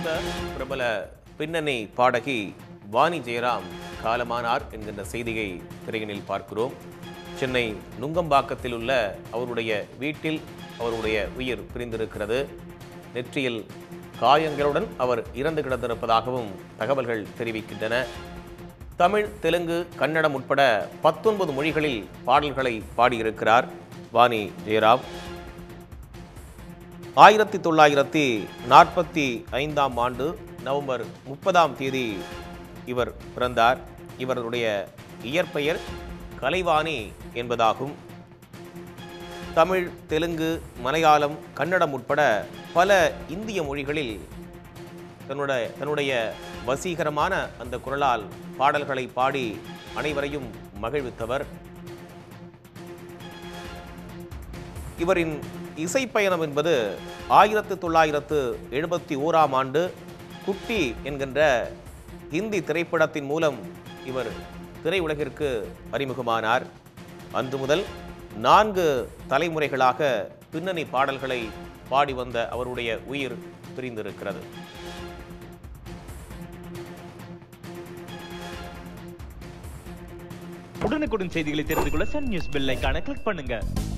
மறைந்த பிரபல பின்னணி பாடகி வாணி ஜெயராம் காலமானார் என்கின்ற செய்தியை திரையினில் பார்க்கிறோம் சென்னை நுங்கம்பாக்கத்தில் உள்ள அவருடைய வீட்டில் அவருடைய உயிர் பிரிந்திருக்கிறது நெற்றியில் காயங்களுடன் அவர் இறந்து கிடந்திருப்பதாகவும் தகவல்கள் தெரிவிக்கின்றன தமிழ் தெலுங்கு கன்னடம் உட்பட பத்தொன்பது மொழிகளில் பாடல்களை பாடியிருக்கிறார் வாணி ஜெயராம் ஆயிரத்தி தொள்ளாயிரத்தி நாற்பத்தி ஐந்தாம் ஆண்டு நவம்பர் முப்பதாம் தேதி இவர் பிறந்தார் இவருடைய இயற்பெயர் கலைவாணி என்பதாகும் தமிழ் தெலுங்கு மலையாளம் கன்னடம் உட்பட பல இந்திய மொழிகளில் தன்னுடைய தன்னுடைய வசீகரமான அந்த குரலால் பாடல்களை பாடி அனைவரையும் மகிழ்வித்தவர் இவரின் இசை பயணம் என்பது ஆயிரத்து தொள்ளாயிரத்து எழுபத்தி ஓராம் ஆண்டு குட்டி என்கின்ற ஹிந்தி திரைப்படத்தின் மூலம் இவர் திரையுலகிற்கு அறிமுகமானார் அன்று முதல் நான்கு தலைமுறைகளாக பின்னணி பாடல்களை பாடி வந்த அவருடைய உயிர் பிரிந்திருக்கிறது உடனுக்குடன் செய்திகளை தெரிந்து கொள்ள சன் நியூஸ் பெல் ஐகானை கிளிக் பண்ணுங்க